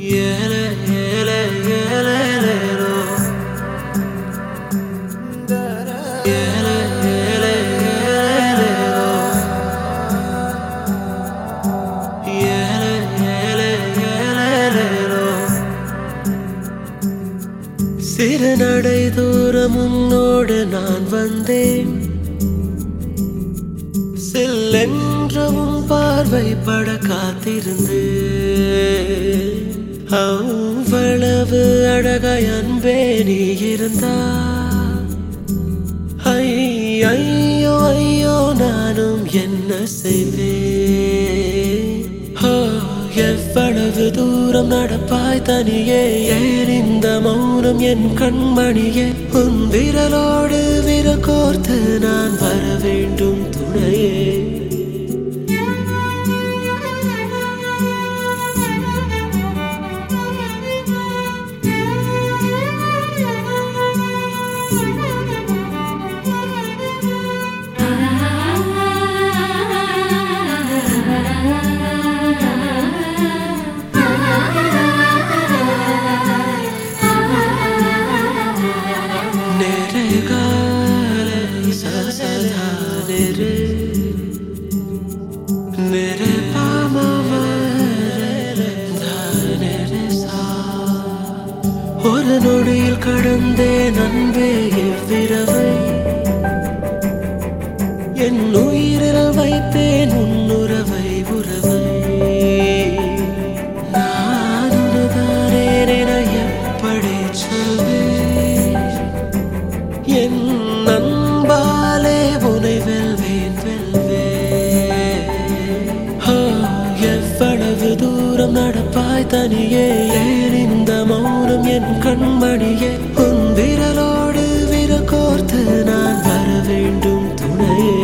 ஏலே ஏலே ஏலேலேலோ. ஏலே ஏலே ஏலேலேலோ. ஏலே ஏலே ஏலேலேலோ. சிறு நடை தூரம் உன்னோடு நான் வந்தேன் செல்லென்றவும் பார்வை பட காத்திருந்து அவ்வளவு அழகாய் அன்பே நீ இருந்தா ஐ ஐயோ ஐயோ நானும் என்ன செய்வேன் ஓ, எவ்வளவு தூரம் நடப்பாய் தனியே ஏன் இந்த மௌனம் என் கண்மணியே உன் விரலோடு விரல் கோர்த்து நான் வர வேண்டும் துணையே नेरे गाले सा सा धा नेरे नेरे पामा रे धा नेरे सा ஒரு நொடியில் கடந்தேன் அன்பே எவ்விரவை என் உயிரில் வைத்தேன் உன்னுறவை உறவை நான் உனதானே என எப்படி சொல்வேன் என் நண்பாலே உனை வெல்வேன் வெல்வேன் ஓ, எவ்வளவு தூரம் நடப்பாய் தனியே ஏன் இந்த மௌனம் என் கண்மணியே உன் விரலோடு விரல் கோர்த்து நான் வர வேண்டும் துணையே